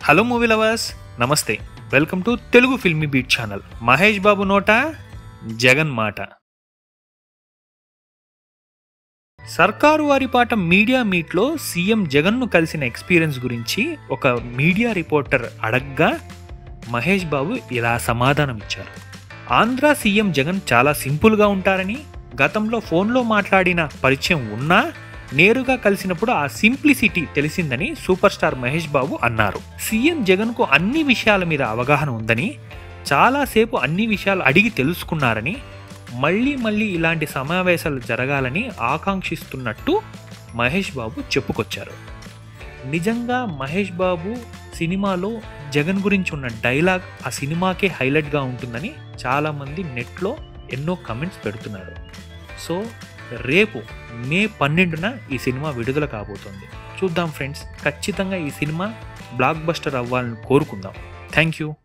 hello movie lovers నమస్తే welcome to Telugu Filmibeat channel Mahesh Babu నోట జగన్ మాట సర్కారు వారి పాట మీడియా మీట్లో సీఎం జగన్ను కలిసిన ఎక్స్పీరియన్స్ గురించి ఒక మీడియా రిపోర్టర్ అడగ్గా మహేష్ బాబు ఇలా సమాధానం ఇచ్చారు ఆంధ్ర సీఎం జగన్ చాలా సింపుల్గా ఉంటారని గతంలో ఫోన్లో మాట్లాడిన పరిచయం ఉన్నా నేరుగా కలిసినప్పుడు ఆ సింప్లిసిటీ తెలిసిందని సూపర్ స్టార్ మహేష్ బాబు అన్నారు సీఎం జగన్కు అన్ని విషయాల మీద అవగాహన ఉందని చాలాసేపు అన్ని విషయాలు అడిగి తెలుసుకున్నారని మళ్ళీ మళ్ళీ ఇలాంటి సమావేశాలు జరగాలని ఆకాంక్షిస్తున్నట్టు మహేష్ బాబు చెప్పుకొచ్చారు నిజంగా మహేష్ బాబు సినిమాలో జగన్ గురించి ఉన్న డైలాగ్ ఆ సినిమాకే హైలైట్గా ఉంటుందని చాలామంది నెట్లో ఎన్నో కమెంట్స్ పెడుతున్నారు సో రేపు మే పన్నెండున ఈ సినిమా విడుదల కాబోతోంది చూద్దాం ఫ్రెండ్స్ ఖచ్చితంగా ఈ సినిమా బ్లాక్ బస్టర్ అవ్వాలని కోరుకుందాం థ్యాంక్ యూ